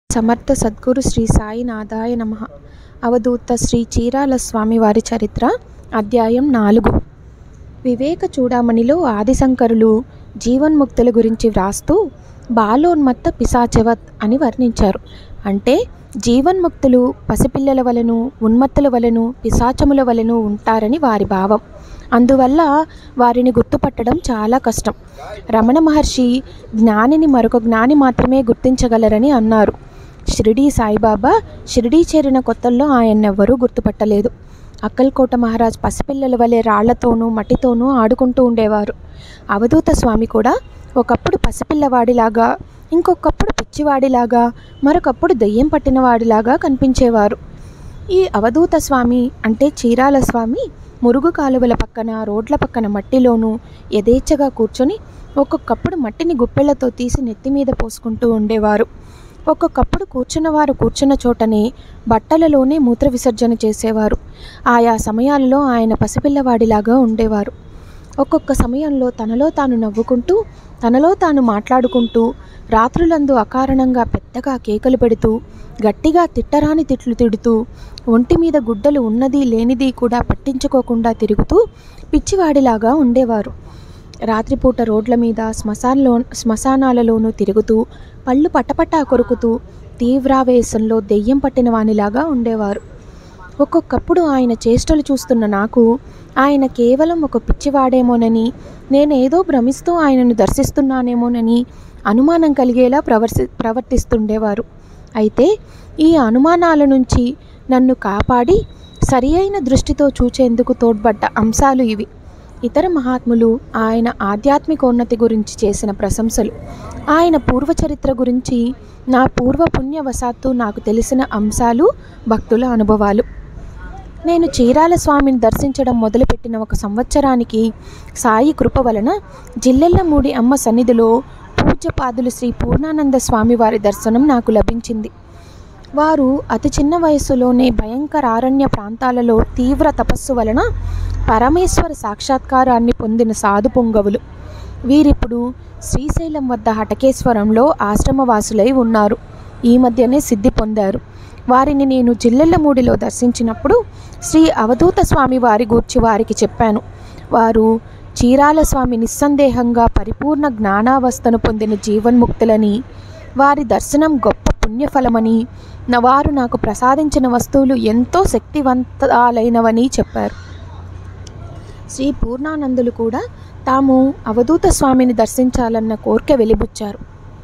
సమర్థ సద్గురు శ్రీ సాయినాథాయ నమ అవధూత శ్రీ చీరాల స్వామివారి చరిత్ర అధ్యాయం నాలుగు వివేక చూడామణిలో ఆదిశంకరులు జీవన్ముక్తుల గురించి వ్రాస్తూ బాలోన్మత్త పిశాచవత్ అని వర్ణించారు అంటే జీవన్ముక్తులు పసిపిల్లల వలను ఉన్మత్తుల వలను పిశాచముల వలను ఉంటారని వారి భావం అందువల్ల వారిని గుర్తుపట్టడం చాలా కష్టం రమణ మహర్షి జ్ఞానిని మరొక జ్ఞాని మాత్రమే గుర్తించగలరని అన్నారు షిరిడీ సాయిబాబా షిరిడీ చేరిన కొత్తల్లో ఆయన్నెవ్వరూ గుర్తుపట్టలేదు అక్కల్కోట మహారాజ్ పసిపిల్లల వలె రాళ్లతోనూ మట్టితోనూ ఆడుకుంటూ ఉండేవారు అవధూత స్వామి కూడా ఒకప్పుడు పసిపిల్లవాడిలాగా ఇంకొకప్పుడు పిచ్చివాడిలాగా మరొకప్పుడు దెయ్యం పట్టిన వాడిలాగా కనిపించేవారు ఈ అవధూత స్వామి అంటే చీరాల స్వామి మురుగు కాలువల పక్కన రోడ్ల పక్కన మట్టిలోనూ యథేచ్ఛగా కూర్చొని ఒక్కొక్కప్పుడు మట్టిని గుప్పెళ్లతో తీసి నెత్తి మీద పోసుకుంటూ ఉండేవారు ఒక్కొక్కప్పుడు కూర్చున్నవారు కూర్చున్న చోటనే బట్టలలోనే మూత్ర విసర్జన చేసేవారు ఆయా సమయాలలో ఆయన పసిపిల్లవాడిలాగా ఉండేవారు ఒక్కొక్క సమయంలో తనలో తాను నవ్వుకుంటూ తనలో తాను మాట్లాడుకుంటూ రాత్రులందు అకారణంగా పెద్దగా కేకలు పెడుతూ గట్టిగా తిట్టరాని తిట్లు తిడుతూ ఒంటి మీద గుడ్డలు ఉన్నది లేనిది కూడా పట్టించుకోకుండా తిరుగుతూ పిచ్చివాడిలాగా ఉండేవారు రాత్రిపూట రోడ్ల మీద శ్మశానలో శ్మశానాలలోనూ తిరుగుతూ పళ్ళు పటపటా కొరుకుతూ తీవ్రావేశంలో దెయ్యం పట్టిన వానిలాగా ఉండేవారు ఒక్కొక్కప్పుడు ఆయన చేష్టలు చూస్తున్న నాకు ఆయన కేవలం ఒక పిచ్చివాడేమోనని నేనేదో భ్రమిస్తూ ఆయనను దర్శిస్తున్నానేమోనని అనుమానం కలిగేలా ప్రవర్తి ప్రవర్తిస్తుండేవారు అయితే ఈ అనుమానాల నుంచి నన్ను కాపాడి సరి అయిన దృష్టితో చూచేందుకు తోడ్పడ్డ అంశాలు ఇవి ఇతర మహాత్ములు ఆయన ఆధ్యాత్మికోన్నతి గురించి చేసిన ప్రశంసలు ఆయన పూర్వచరిత్ర గురించి నా పూర్వ పుణ్యవశాత్తు నాకు తెలిసిన అంశాలు భక్తుల అనుభవాలు నేను చీరాల స్వామిని దర్శించడం మొదలుపెట్టిన ఒక సంవత్సరానికి సాయి కృప వలన జిల్లెళ్ళమూడి అమ్మ సన్నిధిలో పూజ్యపాదులు శ్రీ పూర్ణానంద స్వామి వారి దర్శనం నాకు లభించింది వారు అతి చిన్న వయస్సులోనే భయంకర ఆరణ్య ప్రాంతాలలో తీవ్ర తపస్సు వలన పరమేశ్వర సాక్షాత్కారాన్ని పొందిన సాధు పొంగవులు వీరిప్పుడు శ్రీశైలం వద్ద హటకేశ్వరంలో ఆశ్రమవాసులై ఉన్నారు ఈ మధ్యనే సిద్ధి పొందారు వారిని నేను జిల్లెళ్ళమూడిలో దర్శించినప్పుడు శ్రీ అవధూత స్వామి వారి గూర్చి వారికి చెప్పాను వారు చీరాల స్వామి నిస్సందేహంగా పరిపూర్ణ జ్ఞానావస్థను పొందిన జీవన్ముక్తులని వారి దర్శనం గొప్ప పుణ్యఫలమని వారు నాకు ప్రసాదించిన వస్తువులు ఎంతో శక్తివంతాలైనవని చెప్పారు శ్రీ పూర్ణానందులు కూడా తాము అవధూత స్వామిని దర్శించాలన్న కోరిక వెలిబుచ్చారు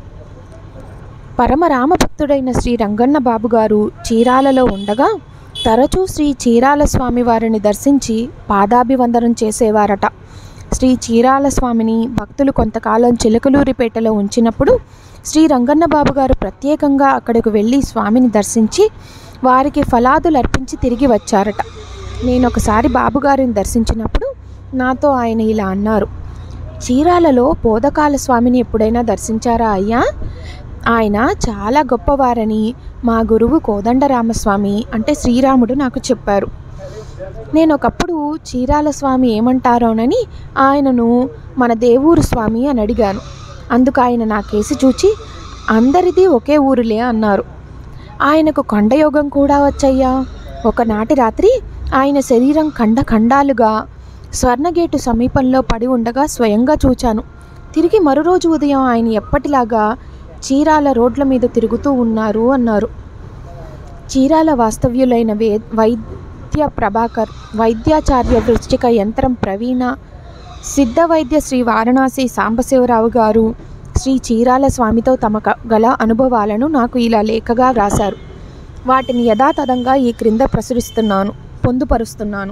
పరమరామ భక్తుడైన శ్రీ రంగన్న బాబు గారు చీరాలలో ఉండగా తరచూ శ్రీ చీరాల స్వామి వారిని దర్శించి పాదాభివందనం చేసేవారట శ్రీ చీరాల స్వామిని భక్తులు కొంతకాలం చిలకలూరిపేటలో ఉంచినప్పుడు శ్రీ రంగన్న బాబు గారు ప్రత్యేకంగా అక్కడికి వెళ్ళి స్వామిని దర్శించి వారికి ఫలాదులు అర్పించి తిరిగి వచ్చారట నేను ఒకసారి బాబుగారిని దర్శించినప్పుడు నాతో ఆయన ఇలా అన్నారు చీరాలలో బోధకాల స్వామిని ఎప్పుడైనా దర్శించారా అయ్యా ఆయన చాలా గొప్పవారని మా గురువు కోదండరామస్వామి అంటే శ్రీరాముడు నాకు చెప్పారు నేను ఒకప్పుడు చీరాల స్వామి ఏమంటారోనని ఆయనను మన దేవురు స్వామి అని అడిగాను అందుకు ఆయన నా కేసి చూచి అందరిది ఒకే ఊరులే అన్నారు ఆయనకు కొండయోగం కూడా వచ్చయ్యా ఒకనాటి రాత్రి ఆయన శరీరం ఖండ ఖండాలుగా స్వర్ణగేటు సమీపంలో పడి ఉండగా స్వయంగా చూచాను తిరిగి మరో రోజు ఉదయం ఆయన ఎప్పటిలాగా చీరాల రోడ్ల మీద తిరుగుతూ ఉన్నారు అన్నారు చీరాల వాస్తవ్యులైన వే వైద్య ప్రభాకర్ వైద్యాచార్య వృష్టిక యంత్రం ప్రవీణ సిద్ధ వైద్య శ్రీ వారణాసి సాంబశివరావు గారు శ్రీ చీరాల స్వామితో తమ గల అనుభవాలను నాకు ఇలా లేఖగా వ్రాశారు వాటిని యథాతథంగా ఈ క్రింద ప్రచురిస్తున్నాను పొందుపరుస్తున్నాను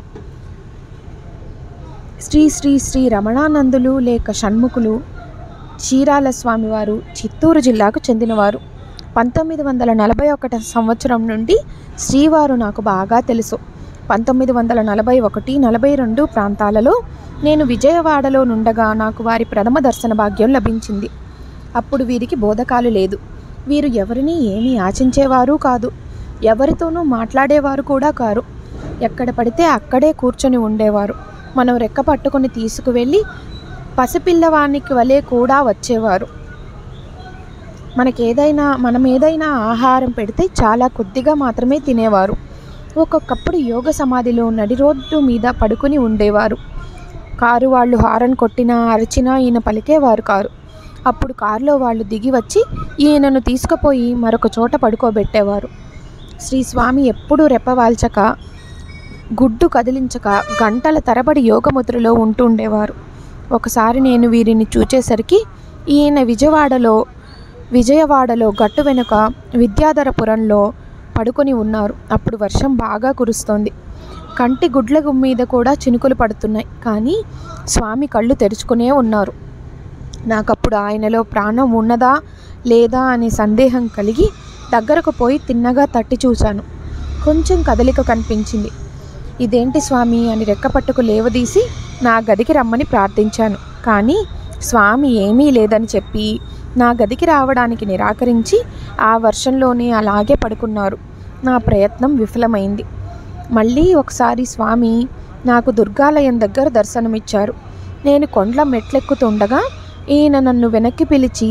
శ్రీ శ్రీ శ్రీ రమణానందులు లేక షణ్ముఖులు చీరాల స్వామివారు చిత్తూరు జిల్లాకు చెందినవారు పంతొమ్మిది వందల నలభై ఒకటి సంవత్సరం నుండి శ్రీవారు నాకు బాగా తెలుసు పంతొమ్మిది వందల నలభై ఒకటి నలభై రెండు ప్రాంతాలలో నేను విజయవాడలో నుండగా నాకు వారి ప్రథమ దర్శన భాగ్యం లభించింది అప్పుడు వీరికి బోధకాలు లేదు వీరు ఎవరిని ఏమీ ఆశించేవారు కాదు ఎవరితోనూ మాట్లాడేవారు కూడా కారు ఎక్కడ పడితే అక్కడే కూర్చొని ఉండేవారు మనం రెక్క పట్టుకొని తీసుకువెళ్ళి పసిపిల్లవానికి వలె కూడా వచ్చేవారు మనకేదైనా మనం ఏదైనా ఆహారం పెడితే చాలా కొద్దిగా మాత్రమే తినేవారు ఒక్కొక్కప్పుడు యోగ సమాధిలో నడి రోడ్డు మీద పడుకుని ఉండేవారు కారు వాళ్ళు హారన్ కొట్టినా అరిచినా ఈయన పలికేవారు కారు అప్పుడు కారులో వాళ్ళు దిగి వచ్చి ఈయనను తీసుకుపోయి మరొక చోట పడుకోబెట్టేవారు శ్రీ స్వామి ఎప్పుడూ రెప్పవాల్చక గుడ్డు కదిలించక గంటల తరబడి యోగముద్రలో ఉంటుండేవారు ఒకసారి నేను వీరిని చూచేసరికి ఈయన విజయవాడలో విజయవాడలో గట్టు వెనుక విద్యాధరపురంలో పడుకొని ఉన్నారు అప్పుడు వర్షం బాగా కురుస్తోంది కంటి గుడ్ల మీద కూడా చినుకులు పడుతున్నాయి కానీ స్వామి కళ్ళు తెరుచుకునే ఉన్నారు నాకప్పుడు ఆయనలో ప్రాణం ఉన్నదా లేదా అనే సందేహం కలిగి దగ్గరకు పోయి తిన్నగా తట్టి చూశాను కొంచెం కదలిక కనిపించింది ఇదేంటి స్వామి అని రెక్కపట్టుకు లేవదీసి నా గదికి రమ్మని ప్రార్థించాను కానీ స్వామి ఏమీ లేదని చెప్పి నా గదికి రావడానికి నిరాకరించి ఆ వర్షంలోనే అలాగే పడుకున్నారు నా ప్రయత్నం విఫలమైంది మళ్ళీ ఒకసారి స్వామి నాకు దుర్గాలయం దగ్గర దర్శనమిచ్చారు నేను కొండ్ల మెట్లెక్కుతుండగా ఈయన నన్ను వెనక్కి పిలిచి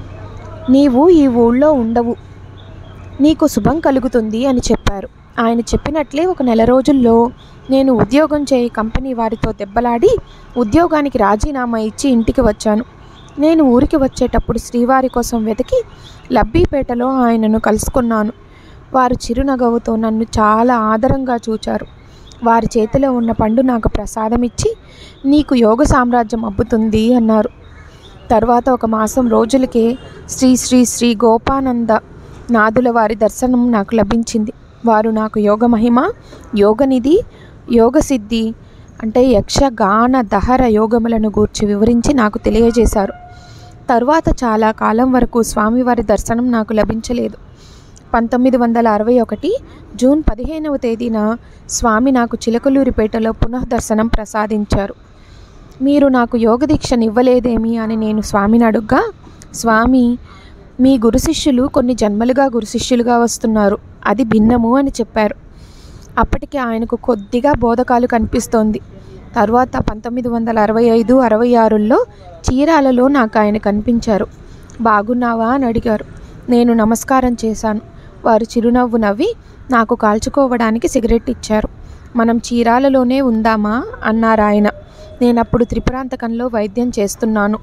నీవు ఈ ఊళ్ళో ఉండవు నీకు శుభం కలుగుతుంది అని చెప్పారు ఆయన చెప్పినట్లే ఒక నెల రోజుల్లో నేను ఉద్యోగం చేయి కంపెనీ వారితో దెబ్బలాడి ఉద్యోగానికి రాజీనామా ఇచ్చి ఇంటికి వచ్చాను నేను ఊరికి వచ్చేటప్పుడు శ్రీవారి కోసం వెతికి లబ్బీపేటలో ఆయనను కలుసుకున్నాను వారు చిరునగవుతో నన్ను చాలా ఆదరంగా చూచారు వారి చేతిలో ఉన్న పండు నాకు ప్రసాదం ఇచ్చి నీకు యోగ సామ్రాజ్యం అబ్బుతుంది అన్నారు తర్వాత ఒక మాసం రోజులకే శ్రీ శ్రీ శ్రీ గోపానంద నాదుల వారి దర్శనం నాకు లభించింది వారు నాకు యోగ మహిమ యోగనిధి యోగ సిద్ధి అంటే యక్షగాన దహర యోగములను గూర్చి వివరించి నాకు తెలియజేశారు తరువాత చాలా కాలం వరకు స్వామివారి దర్శనం నాకు లభించలేదు పంతొమ్మిది వందల అరవై ఒకటి జూన్ పదిహేనవ తేదీన స్వామి నాకు చిలకలూరిపేటలో పునః దర్శనం ప్రసాదించారు మీరు నాకు యోగ దీక్షనివ్వలేదేమి అని నేను స్వామిని అడుగ్గా స్వామి మీ గురు శిష్యులు కొన్ని జన్మలుగా గురు శిష్యులుగా వస్తున్నారు అది భిన్నము అని చెప్పారు అప్పటికి ఆయనకు కొద్దిగా బోధకాలు కనిపిస్తోంది తర్వాత పంతొమ్మిది వందల అరవై ఐదు అరవై ఆరుల్లో చీరాలలో నాకు ఆయన కనిపించారు బాగున్నావా అని అడిగారు నేను నమస్కారం చేశాను వారు చిరునవ్వు నవ్వి నాకు కాల్చుకోవడానికి సిగరెట్ ఇచ్చారు మనం చీరాలలోనే ఉందామా అన్నారు ఆయన నేను అప్పుడు త్రిపురాంతకంలో వైద్యం చేస్తున్నాను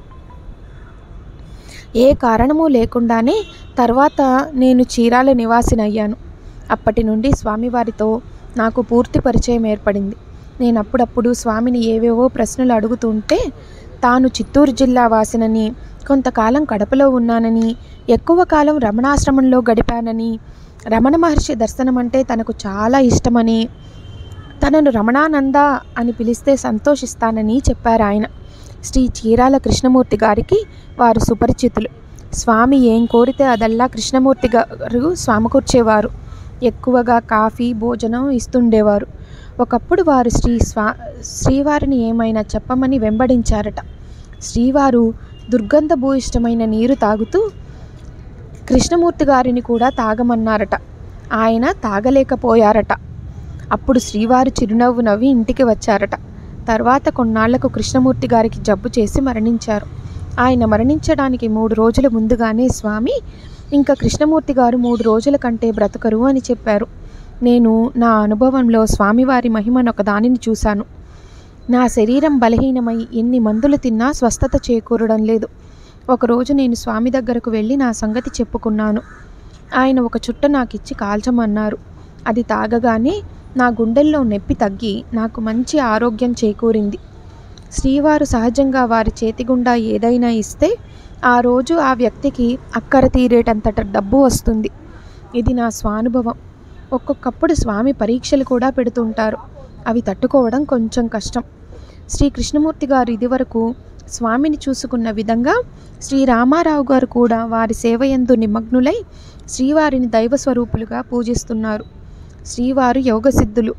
ఏ కారణము లేకుండానే తర్వాత నేను చీరాల నివాసినయ్యాను అప్పటి నుండి స్వామివారితో నాకు పూర్తి పరిచయం ఏర్పడింది నేను అప్పుడప్పుడు స్వామిని ఏవేవో ప్రశ్నలు అడుగుతుంటే తాను చిత్తూరు జిల్లా వాసినని కొంతకాలం కడపలో ఉన్నానని ఎక్కువ కాలం రమణాశ్రమంలో గడిపానని రమణ మహర్షి దర్శనం అంటే తనకు చాలా ఇష్టమని తనను రమణానంద అని పిలిస్తే సంతోషిస్తానని చెప్పారు ఆయన శ్రీ చీరాల కృష్ణమూర్తి గారికి వారు సుపరిచితులు స్వామి ఏం కోరితే అదల్లా కృష్ణమూర్తి గారు స్వామకూర్చేవారు ఎక్కువగా కాఫీ భోజనం ఇస్తుండేవారు ఒకప్పుడు వారు శ్రీ స్వా శ్రీవారిని ఏమైనా చెప్పమని వెంబడించారట శ్రీవారు దుర్గంధభూయిష్టమైన నీరు తాగుతూ కృష్ణమూర్తి గారిని కూడా తాగమన్నారట ఆయన తాగలేకపోయారట అప్పుడు శ్రీవారు చిరునవ్వు నవ్వి ఇంటికి వచ్చారట తర్వాత కొన్నాళ్లకు కృష్ణమూర్తి గారికి జబ్బు చేసి మరణించారు ఆయన మరణించడానికి మూడు రోజుల ముందుగానే స్వామి ఇంకా కృష్ణమూర్తి గారు మూడు రోజుల కంటే బ్రతకరు అని చెప్పారు నేను నా అనుభవంలో స్వామివారి మహిమను ఒక దానిని చూశాను నా శరీరం బలహీనమై ఎన్ని మందులు తిన్నా స్వస్థత చేకూరడం లేదు ఒకరోజు నేను స్వామి దగ్గరకు వెళ్ళి నా సంగతి చెప్పుకున్నాను ఆయన ఒక చుట్ట నాకు ఇచ్చి కాల్చమన్నారు అది తాగగానే నా గుండెల్లో నొప్పి తగ్గి నాకు మంచి ఆరోగ్యం చేకూరింది శ్రీవారు సహజంగా వారి చేతి గుండా ఏదైనా ఇస్తే ఆ రోజు ఆ వ్యక్తికి అక్కర తీరేటంతట డబ్బు వస్తుంది ఇది నా స్వానుభవం ఒక్కొక్కప్పుడు స్వామి పరీక్షలు కూడా పెడుతుంటారు అవి తట్టుకోవడం కొంచెం కష్టం శ్రీ కృష్ణమూర్తి గారు ఇదివరకు స్వామిని చూసుకున్న విధంగా శ్రీ రామారావు గారు కూడా వారి సేవయందు నిమగ్నులై శ్రీవారిని దైవ స్వరూపులుగా పూజిస్తున్నారు శ్రీవారు యోగసిద్ధులు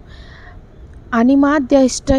అనిమాద్యష్ట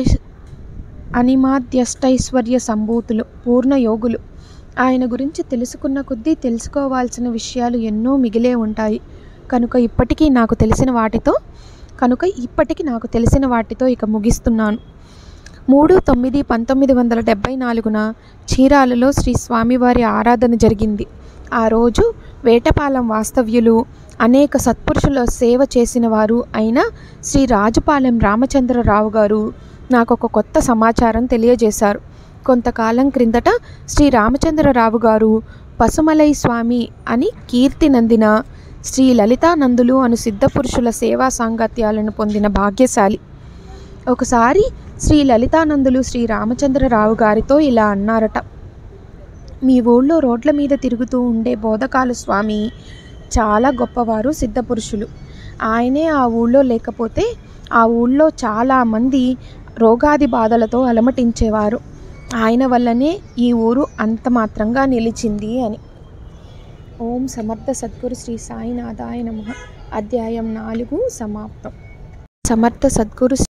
అనిమాద్యష్టైశ్వర్య సంభూతులు పూర్ణ యోగులు ఆయన గురించి తెలుసుకున్న కొద్దీ తెలుసుకోవాల్సిన విషయాలు ఎన్నో మిగిలే ఉంటాయి కనుక ఇప్పటికీ నాకు తెలిసిన వాటితో కనుక ఇప్పటికీ నాకు తెలిసిన వాటితో ఇక ముగిస్తున్నాను మూడు తొమ్మిది పంతొమ్మిది వందల డెబ్భై నాలుగున చీరాలలో శ్రీ స్వామివారి ఆరాధన జరిగింది ఆ రోజు వేటపాలెం వాస్తవ్యులు అనేక సత్పురుషుల సేవ చేసిన వారు అయిన శ్రీ రాజుపాలెం రామచంద్రరావు గారు నాకు ఒక కొత్త సమాచారం తెలియజేశారు కొంతకాలం క్రిందట శ్రీ రామచంద్రరావు గారు పసుమలై స్వామి అని కీర్తి నందిన శ్రీ లలితానందులు అను సిద్ధపురుషుల సేవా సాంగత్యాలను పొందిన భాగ్యశాలి ఒకసారి శ్రీ లలితానందులు శ్రీ రామచంద్రరావు గారితో ఇలా అన్నారట మీ ఊళ్ళో రోడ్ల మీద తిరుగుతూ ఉండే బోధకాలు స్వామి చాలా గొప్పవారు సిద్ధపురుషులు ఆయనే ఆ ఊళ్ళో లేకపోతే ఆ ఊళ్ళో చాలామంది రోగాది బాధలతో అలమటించేవారు ఆయన వల్లనే ఈ ఊరు అంత మాత్రంగా నిలిచింది అని ఓం సమర్థ సద్గురు శ్రీ సాయినాథాయ నమ అధ్యాయం నాలుగు సమాప్తం సమర్థ సద్గురు